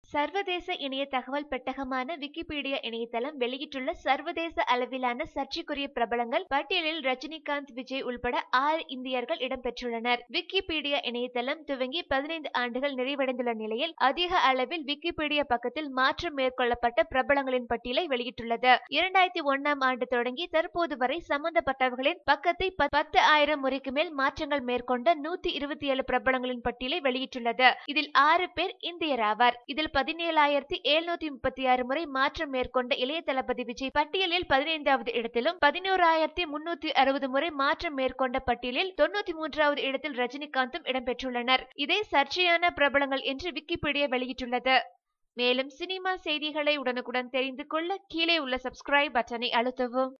சர்வதேச இணைய தகவல் பெட்டகமான விக்கிபீடியா இணையதளம் வெளியிட்டுள்ள சர்வதேச அளவிலான சர்ச்சைக்குரிய பிரபலங்கள் பட்டியலில் ரஜினிகாந்த் விஜய் உள்பட ஆறு இந்தியர்கள் இடம்பெற்றுள்ளனர் விக்கிபீடியா இணையதளம் துவங்கி பதினைந்து ஆண்டுகள் நிறைவடைந்துள்ள நிலையில் அதிக அளவில் விக்கிபீடியா பக்கத்தில் மாற்றம் மேற்கொள்ளப்பட்ட பிரபலங்களின் பட்டியலை வெளியிட்டுள்ளது இரண்டாயிரத்தி ஒன்னாம் ஆண்டு தொடங்கி தற்போது வரை சம்பந்தப்பட்டவர்களின் பக்கத்தை பத்து ஆயிரம் முறைக்கு மேல் மாற்றங்கள் மேற்கொண்ட நூத்தி இருபத்தி ஏழு பிரபலங்களின் பட்டியலை வெளியிட்டுள்ளது இதில் ஆறு பேர் இந்தியர் ஆவார் இதில் பதினேழாயிரத்தி எழுநூத்தி முப்பத்தி ஆறு முறை மாற்றம் மேற்கொண்ட இளைய தளபதி விஜய் பட்டியலில் பதினைந்தாவது இடத்திலும் பதினோராயிரத்தி முன்னூத்தி அறுபது முறை மாற்றம் மேற்கொண்ட பட்டியலில் தொண்ணூத்தி மூன்றாவது இடத்தில் ரஜினிகாந்தும் இடம்பெற்றுள்ளனர் இதே சர்ச்சையான பிரபலங்கள் என்று விக்கிபீடியா வெளியிட்டுள்ளது மேலும் சினிமா செய்திகளை உடனுக்குடன் தெரிந்து கொள்ள கீழே உள்ள சப்ஸ்கிரைப் பட்டனை அழுத்தவும்